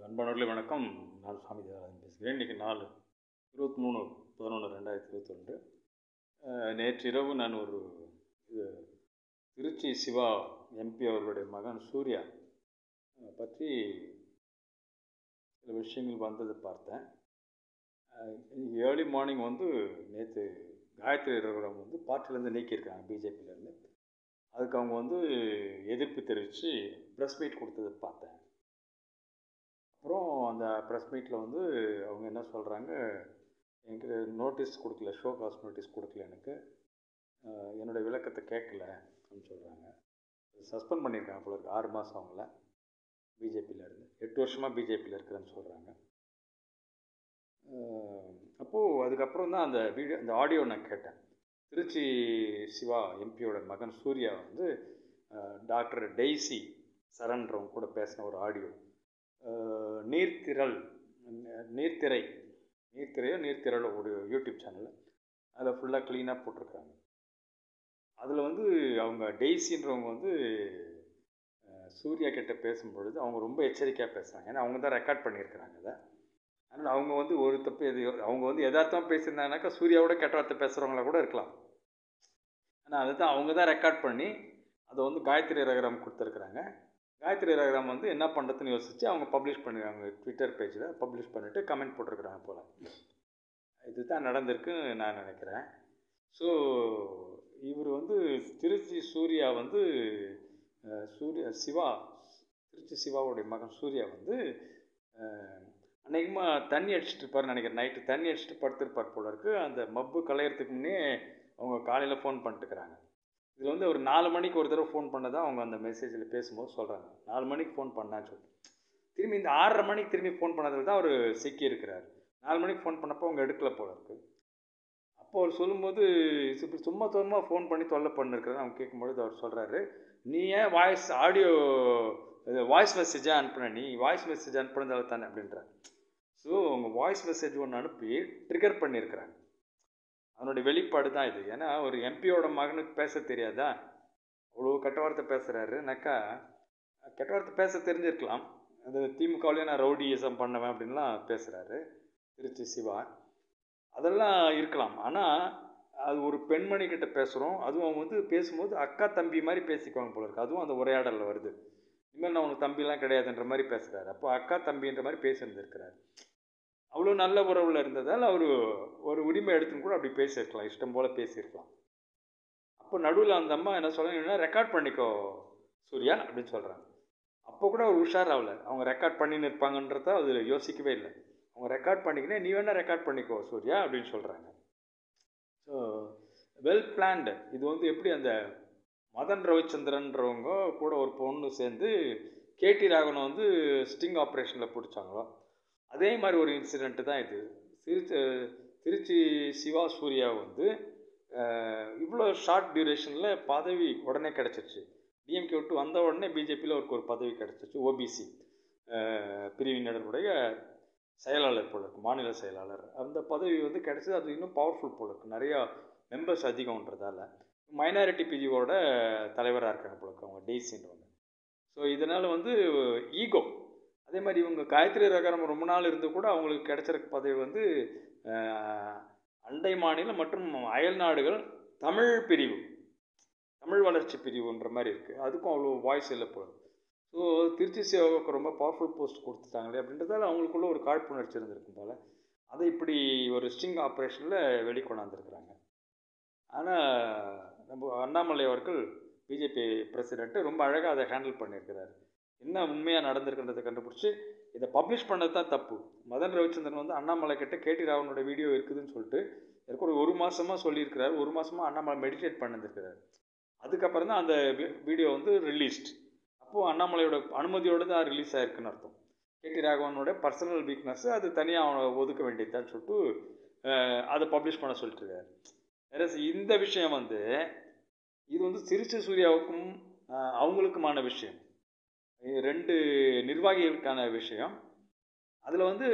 அன்பானவர்களே வணக்கம் நான் சுவாமி தேவராஜன் பேசுகிறேன் இன்றைக்கி நாலு இருபத்தி மூணு பதினொன்று ரெண்டாயிரத்தி இருபத்தொன்று நேற்றிரவு நான் ஒரு இது திருச்சி சிவா எம்பி அவர்களுடைய மகன் சூர்யா அஹ், பற்றி சில விஷயங்கள் வந்ததை பார்த்தேன் அஹ், இன்னைக்கு ஏர்லி மார்னிங் வந்து நேற்று காயத்ரி ரகுராம் வந்து பார்ட்டிலேருந்து நீக்கியிருக்காங்க பிஜேபியிலேருந்து அதுக்கு அவங்க வந்து எதிர்ப்பு தெரிவித்து ப்ரெஸ் மீட் கொடுத்ததை பார்த்தேன் அப்புறம் அந்த ப்ரெஸ் மீட்டில் வந்து அவங்க என்ன சொல்கிறாங்க எனக்கு நோட்டீஸ் கொடுக்கல ஷோ காஸ்ட் நோட்டீஸ் கொடுக்கல எனக்கு அஹ் என்னோட விளக்கத்தை கேட்கல அப்படின்னு சொல்கிறாங்க சஸ்பெண்ட் பண்ணியிருக்காங்க போல இருக்கு ஆறு மாதம் அவங்கள பிஜேபியில் இருந்து எட்டு வருஷமாக பிஜேபியில் இருக்கிறேன்னு சொல்கிறாங்க அப்போது அதுக்கப்புறம் தான் அந்த வீடியோ அந்த ஆடியோ நான் கேட்டேன் திருச்சி சிவா எம்பியோட மகன் சூர்யா வந்து அஹ், டாக்டர் டெய்சி சரண்றவங்க கூட பேசின ஒரு ஆடியோ அஹ், நீர்த்திரள் ந- நீர்த்திரை நீர்த்திரையோ நீர்த்திரளோ ஒரு யூடியூப் சேனல் அதில் ஃபுல்லாக க்ளீனாக போட்டிருக்காங்க அதில் வந்து அவங்க டெய்ஸின்றவங்க வந்து அஹ், சூர்யா கிட்ட பேசும்பொழுது அவங்க ரொம்ப எச்சரிக்கையாக பேசுகிறாங்க ஏன்னா அவங்க தான் ரெக்கார்ட் பண்ணியிருக்கிறாங்க அதை அதனால் அவங்க வந்து ஒரு தப்பு எது அவங்க வந்து யதார்த்தமாக பேசியிருந்தாங்கனாக்கா சூர்யாவோட கெட்ட வார்த்தை பேசுகிறவங்களா கூட இருக்கலாம் ஆனால் அதை தான் அவங்க தான் ரெக்கார்ட் பண்ணி அதை வந்து காயத்ரி ரகராம் கொடுத்துருக்குறாங்க காயத்ரி ரகராம் வந்து என்ன பண்ணுறதுன்னு யோசித்து அவங்க பப்ளிஷ் பண்ணிருக்காங்க ட்விட்டர் பேஜில் பப்ளிஷ் பண்ணிவிட்டு கமெண்ட் போட்டிருக்கிறாங்க போல் இதுதான் நடந்திருக்கு நான் நினைக்கிறேன் ஸோ இவர் வந்து திருச்சி சூர்யா வந்து அஹ், சூர்யா சிவா திருச்சி சிவாவுடைய மகன் சூர்யா வந்து அநேகமாக தண்ணி அடிச்சிட்டு இருப்பாருன்னு நினைக்கிறேன் நைட்டு தண்ணி அடிச்சிட்டு படுத்திருப்பார் போல இருக்கு அந்த மப்பு களையறதுக்கு முன்னே அவங்க காலையில் ஃபோன் பண்ணிட்டுக்கிறாங்க இதில் வந்து ஒரு நாலு மணிக்கு ஒரு தடவை ஃபோன் பண்ணதான் அவங்க அந்த மெசேஜில் பேசும்போது சொல்கிறாங்க நாலு மணிக்கு ஃபோன் பண்ணான்னு சொல்லிட்டு திரும்பி இந்த ஆறரை மணிக்கு திரும்பி ஃபோன் பண்ணதில் தான் அவர் சிக்கி இருக்கிறார் நாலு மணிக்கு ஃபோன் பண்ணப்போ அவங்க எடுக்கல போல இருக்கு அப்போ அவர் சொல்லும்போது இது இப்படி சும்மா சும்மா ஃபோன் பண்ணி தொல்லை பண்ணிருக்கிறாரு அவங்க கேட்கும்பொழுது அவர் சொல்கிறாரு நீ ஏன் வாய்ஸ் ஆடியோ வாய்ஸ் மெசேஜாக அனுப்புன நீ வாய்ஸ் மெசேஜ் அனுப்புனதால தானே அப்படின்றார் ஸோ அவங்க வாய்ஸ் மெசேஜ் ஒன்று அனுப்பி ட்ரிகர் பண்ணியிருக்கிறாங்க அதனுடைய வெளிப்பாடு தான் இது ஏன்னா ஒரு எம்பியோட மகனுக்கு பேச தெரியாதா அவ்வளோ கெட்ட வார்த்தை பேசுகிறாருனாக்கா கெட்ட வார்த்தை பேச தெரிஞ்சிருக்கலாம் அது திமுகவிலேயே நான் ரவுடியிசம் பண்ணுவேன் அப்படின்லாம் பேசுகிறாரு திருச்சி சிவா அதெல்லாம் இருக்கலாம் ஆனால் அது ஒரு பெண்மணி கிட்ட பேசுகிறோம் அதுவும் அவங்க வந்து பேசும்போது அக்கா தம்பி மாதிரி பேசிக்குவாங்க போல இருக்கு அதுவும் அந்த உரையாடலில் வருது இனிமேல் நான் உனக்கு தம்பிலாம் கிடையாதுன்ற மாதிரி பேசுகிறாரு அப்போ அக்கா தம்பின்ற மாதிரி பேசியிருந்திருக்கிறார் அவ்வளோ நல்ல உறவில் இருந்ததால் அவர் ஒரு உரிமை எடுத்துன்னு கூட அப்படி பேசியிருக்கலாம் இஷ்டம் போல் பேசியிருக்கலாம் அப்போ நடுவில் அந்த அம்மா என்ன சொல்கிறாங்கன்னா ரெக்கார்ட் பண்ணிக்கோ சூர்யா அப்படின்னு சொல்கிறாங்க அப்போ கூட அவர் உஷார் ஆகல அவங்க ரெக்கார்ட் பண்ணின்னு இருப்பாங்கன்றத அது யோசிக்கவே இல்லை அவங்க ரெக்கார்ட் பண்ணிக்கினே நீ வேணால் ரெக்கார்ட் பண்ணிக்கோ சூர்யா அப்படின்னு சொல்கிறாங்க ஸோ வெல் பிளான்டு இது வந்து எப்படி அந்த மதன் ரவிச்சந்திரன்றவங்க கூட ஒரு பொண்ணு சேர்ந்து கேடி ராகவனை வந்து ஸ்டிங் ஆப்ரேஷனில் பிடிச்சாங்களோ அதே மாதிரி ஒரு இன்சிடெண்ட்டு தான் இது திருச்சி திருச்சி சிவா சூர்யா வந்து அஹ், இவ்வளோ ஷார்ட் டியூரேஷனில் பதவி உடனே கிடச்சிருச்சு டிஎம்கே விட்டு வந்த உடனே பிஜேபியில் அவருக்கு ஒரு பதவி கிடச்சிருச்சு ஓபிசி பிரிவினருடைய செயலாளர் போல இருக்கு மாநில செயலாளர் அந்த பதவி வந்து கிடைச்சது அது இன்னும் பவர்ஃபுல் போல இருக்கு நிறையா மெம்பர்ஸ் அதிகம்ன்றதால மைனாரிட்டி பிரிவோட தலைவராக இருக்காங்க போல இருக்கு அவங்க டெய்ஸின்றவங்க ஸோ இதனால் வந்து ஈகோ அதே மாதிரி இவங்க காயத்ரி ரகரம் ரொம்ப நாள் இருந்து கூட அவங்களுக்கு கிடைச்சிருக்க பதவி வந்து அஹ், அண்டை மாநிலம் மற்றும் அயல் நாடுகள் தமிழ் பிரிவு தமிழ் வளர்ச்சி பிரிவுன்ற மாதிரி இருக்குது அதுக்கும் அவ்வளோ வாய்ஸ் இல்லை போல ஸோ திருச்சி சேவாவுக்கு ரொம்ப பவர்ஃபுல் போஸ்ட் கொடுத்துட்டாங்களே அப்படின்றதால அவங்களுக்குள்ள ஒரு காழ்ப்புணர்ச்சி இருந்திருக்கும் போல் அதை இப்படி ஒரு ஸ்டிங் ஆப்ரேஷனில் வெளிக்கொண்டாந்துருக்குறாங்க ஆனால் நம்ம அண்ணாமலை அவர்கள் பிஜேபி பிரசிடெண்ட்டு ரொம்ப அழகாக அதை ஹேண்டில் பண்ணியிருக்கிறார் என்ன உண்மையாக நடந்திருக்குன்றதை கண்டுபிடிச்சி இதை பப்ளிஷ் பண்ணது தான் தப்பு மதன் ரவிச்சந்திரன் வந்து அண்ணாமலை கிட்ட கேடி ராவனோட வீடியோ இருக்குதுன்னு சொல்லிட்டு எனக்கு ஒரு ஒரு மாதமாக சொல்லியிருக்கிறார் ஒரு மாதமாக அண்ணாமலை மெடிடேட் பண்ணிருக்கிறார் அதுக்கப்புறம் தான் அந்த வீடியோ வந்து ரிலீஸ்ட் அப்போது அண்ணாமலையோட அனுமதியோடு தான் ரிலீஸ் ஆயிருக்குன்னு அர்த்தம் கேடி ராகவனோட பர்சனல் வீக்னஸ் அது தனியாக அவனை ஒதுக்க வேண்டியதுதான் சொல்லிட்டு அஹ், அதை பப்ளிஷ் பண்ண சொல்லிட்டு இருக்காரு வேற இந்த விஷயம் வந்து இது வந்து திருச்சி சூர்யாவுக்கும் அஹ், அவங்களுக்குமான விஷயம் இது ரெண்டு நிர்வாகிகளுக்கான விஷயம் அதில் வந்து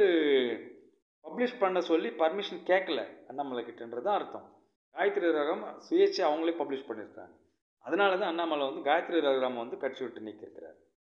பப்ளிஷ் பண்ண சொல்லி பர்மிஷன் கேட்கல அண்ணாமலை கிட்டன்றது தான் அர்த்தம் காயத்ரி ரகம் சுயேட்சை அவங்களே பப்ளிஷ் பண்ணியிருக்காங்க அதனால தான் அண்ணாமலை வந்து காயத்ரி ரகுராம வந்து கட்சி விட்டு நீக்கியிருக்கிறார்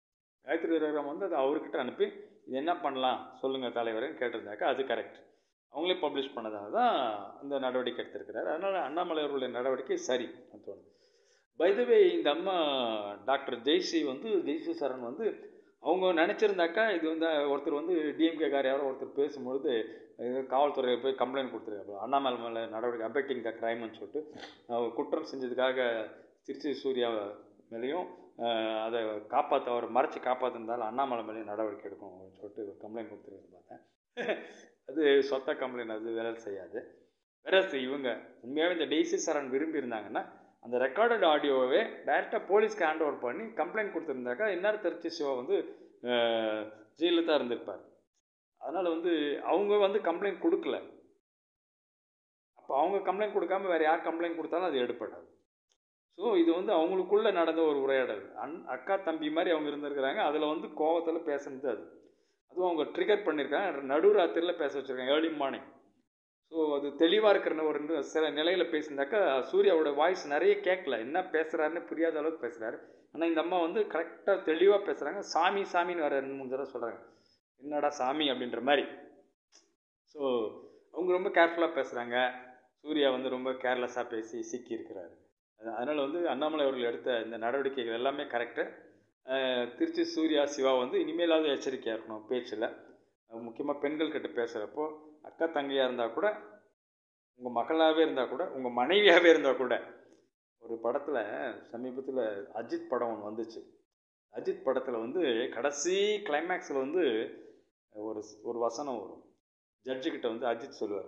காயத்ரி ரகுராம் வந்து அது அவர்கிட்ட அனுப்பி இது என்ன பண்ணலாம் சொல்லுங்கள் தலைவர்னு கேட்டிருந்தாக்கா அது கரெக்ட் அவங்களே பப்ளிஷ் பண்ணதாக தான் இந்த நடவடிக்கை எடுத்திருக்கிறார் அதனால் அண்ணாமலை அவர்களுடைய நடவடிக்கை சரி தோணுது பைதவே இந்த அம்மா டாக்டர் ஜெய்ஸ்ரீ வந்து ஜெய்ஸ்ரீ சரண் வந்து அவங்க நினச்சிருந்தாக்கா இது வந்து ஒருத்தர் வந்து டிஎம்கே கார் யாரோ ஒருத்தர் பேசும்பொழுது இது காவல்துறையில் போய் கம்ப்ளைண்ட் கொடுத்துருக்காரு அண்ணாமலை மேலே நடவடிக்கை அபெக்டிங் த கிரைம்னு சொல்லிட்டு அவர் குற்றம் செஞ்சதுக்காக திருச்சி சூர்யா மேலேயும் அதை காப்பாற்ற அவர் மறைச்சி காப்பாற்றிருந்தாலும் அண்ணாமலை மேலேயும் நடவடிக்கை எடுக்கும் அப்படின்னு சொல்லிட்டு ஒரு கம்ப்ளைண்ட் கொடுத்துருக்காரு பார்த்தேன் அது சொத்த கம்ப்ளைண்ட் அது வேலை செய்யாது வேற இவங்க உண்மையாகவே இந்த டெய்ஸி சரண் விரும்பி இருந்தாங்கன்னா அந்த ரெக்கார்டட் ஆடியோவே டைரெக்டாக போலீஸ்க்கு ஹேண்ட் ஓவர் பண்ணி கம்ப்ளைண்ட் கொடுத்துருந்தாக்கா இந்நேரம் திருச்சி சிவா வந்து ஜெயிலில் தான் இருந்திருப்பார் அதனால் வந்து அவங்க வந்து கம்ப்ளைண்ட் கொடுக்கல அப்போ அவங்க கம்ப்ளைண்ட் கொடுக்காம வேறு யார் கம்ப்ளைண்ட் கொடுத்தாலும் அது எடுப்படாது ஸோ இது வந்து அவங்களுக்குள்ளே நடந்த ஒரு உரையாடல் அன் அக்கா தம்பி மாதிரி அவங்க இருந்திருக்கிறாங்க அதில் வந்து கோவத்தில் பேசுனது அது அதுவும் அவங்க ட்ரிகர் பண்ணியிருக்காங்க நடுராத்திரியில் பேச வச்சுருக்காங்க ஏர்லி மார்னிங் ஸோ அது தெளிவாக இருக்கிற ஒரு சில நிலையில் பேசியிருந்தாக்கா சூர்யாவோட வாய்ஸ் நிறைய கேட்கல என்ன பேசுகிறாருன்னு புரியாத அளவுக்கு பேசுகிறாரு ஆனால் இந்த அம்மா வந்து கரெக்டாக தெளிவாக பேசுகிறாங்க சாமி சாமின்னு வேறு ரெண்டு மூணு தடவை சொல்கிறாங்க என்னடா சாமி அப்படின்ற மாதிரி ஸோ அவங்க ரொம்ப கேர்ஃபுல்லாக பேசுகிறாங்க சூர்யா வந்து ரொம்ப கேர்லெஸ்ஸாக பேசி சிக்கி இருக்கிறாரு அதனால் வந்து அண்ணாமலை அவர்கள் எடுத்த இந்த நடவடிக்கைகள் எல்லாமே கரெக்டு திருச்சி சூர்யா சிவா வந்து இனிமேலாவது எச்சரிக்கையாக இருக்கணும் பேச்சில் முக்கியமாக பெண்கள் கிட்ட பேசுகிறப்போ அக்கா தங்கையாக இருந்தால் கூட உங்கள் மகளாகவே இருந்தால் கூட உங்கள் மனைவியாகவே இருந்தால் கூட ஒரு படத்தில் சமீபத்தில் அஜித் படம் ஒன்று வந்துச்சு அஜித் படத்தில் வந்து கடைசி கிளைமேக்ஸில் வந்து ஒரு ஒரு வசனம் வரும் ஜட்ஜுக்கிட்ட வந்து அஜித் சொல்லுவார்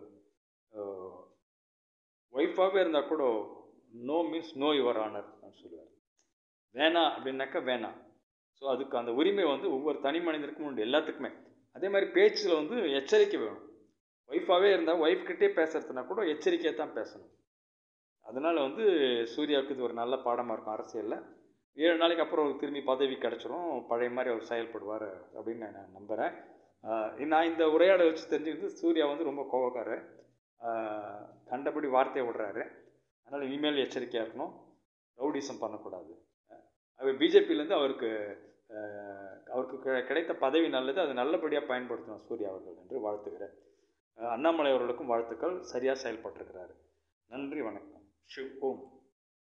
ஒய்ஃபாகவே இருந்தால் கூட no means no your honour சொல்லுவார் வேணாம் அப்படின்னாக்கா வேணாம் ஸோ அதுக்கு அந்த உரிமை வந்து ஒவ்வொரு தனி மனிதனுக்கும் உண்டு எல்லாத்துக்குமே அதே மாதிரி பேச்சில் வந்து எச்சரிக்கை வேணும் ஒய்ஃபாகவே இருந்தால் ஒய்ஃப்கிட்டே பேசுறதுனா கூட எச்சரிக்கையாக தான் பேசணும் அதனால் வந்து சூர்யாவுக்கு இது ஒரு நல்ல பாடமாக இருக்கும் அரசியலில் ஏழு நாளைக்கு அப்புறம் அவருக்கு திரும்பி பதவி கிடச்சிரும் பழைய மாதிரி அவர் செயல்படுவார் அப்படின்னு நான் நம்புகிறேன் நான் இந்த உரையாடலை வச்சு தெரிஞ்சுக்கிட்டு சூர்யா வந்து ரொம்ப கோவக்காரர் கண்டபடி வார்த்தையை விடுறாரு அதனால் இனிமேல் எச்சரிக்கையாக இருக்கணும் ரவுடிசம் பண்ணக்கூடாது அவர் பிஜேபியிலேருந்து அவருக்கு அவருக்கு கிடைத்த பதவி நல்லது அது நல்லபடியாக பயன்படுத்தணும் சூர்யா அவர்கள் என்று வாழ்த்துகிறேன் அண்ணாமலை அவர்களுக்கும் வாழ்த்துக்கள் சரியாக செயல்பட்டிருக்கிறாரு நன்றி வணக்கம் ஷிவ் ஓம்